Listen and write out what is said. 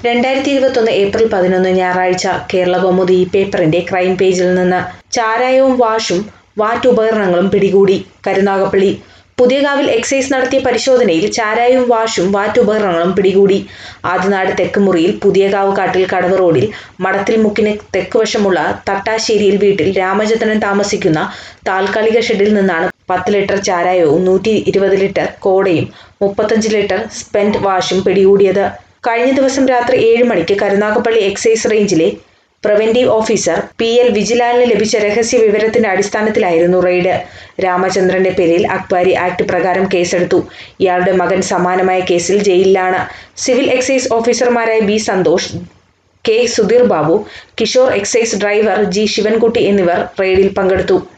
രണ്ടായിരത്തി ഇരുപത്തൊന്ന് ഏപ്രിൽ പതിനൊന്ന് ഞായറാഴ്ച കേരള കൗമുദി ഈ പേപ്പറിന്റെ ക്രൈം പേജിൽ നിന്ന് ചാരായവും വാഷും വാറ്റുപകരണങ്ങളും പിടികൂടി കരുനാഗപ്പള്ളി പുതിയകാവിൽ എക്സൈസ് നടത്തിയ പരിശോധനയിൽ ചാരായവും വാഷും വാറ്റുപകരണങ്ങളും പിടികൂടി ആദ്യനാട് തെക്കുമുറിയിൽ പുതിയകാവ് കാട്ടിൽ കടവ് റോഡിൽ മടത്തിൽ മുക്കിന് തെക്കുവശമുള്ള തട്ടാശ്ശേരിയിൽ വീട്ടിൽ രാമചന്ദ്രൻ താമസിക്കുന്ന താൽക്കാലിക ഷെഡിൽ നിന്നാണ് പത്ത് ലിറ്റർ ചാരായവും നൂറ്റി ഇരുപത് ലിറ്റർ കോടയും മുപ്പത്തഞ്ച് ലിറ്റർ സ്പെൻഡ് വാഷും പിടികൂടിയത് കഴിഞ്ഞ ദിവസം രാത്രി ഏഴ് മണിക്ക് കരുനാഗപ്പള്ളി എക്സൈസ് റേഞ്ചിലെ പ്രിവന്റീവ് ഓഫീസർ പി എൽ വിജിലാലിന് ലഭിച്ച രഹസ്യ വിവരത്തിന്റെ അടിസ്ഥാനത്തിലായിരുന്നു റെയ്ഡ് രാമചന്ദ്രന്റെ പേരിൽ അക്ബാരി ആക്ട് പ്രകാരം കേസെടുത്തു ഇയാളുടെ മകൻ സമാനമായ കേസിൽ ജയിലിലാണ് സിവിൽ എക്സൈസ് ഓഫീസർമാരായ B Santhosh K Sudheer Babu Kishore excise driver G Sivankutty എന്നിവർ റെയ്ഡിൽ പങ്കെടുത്തു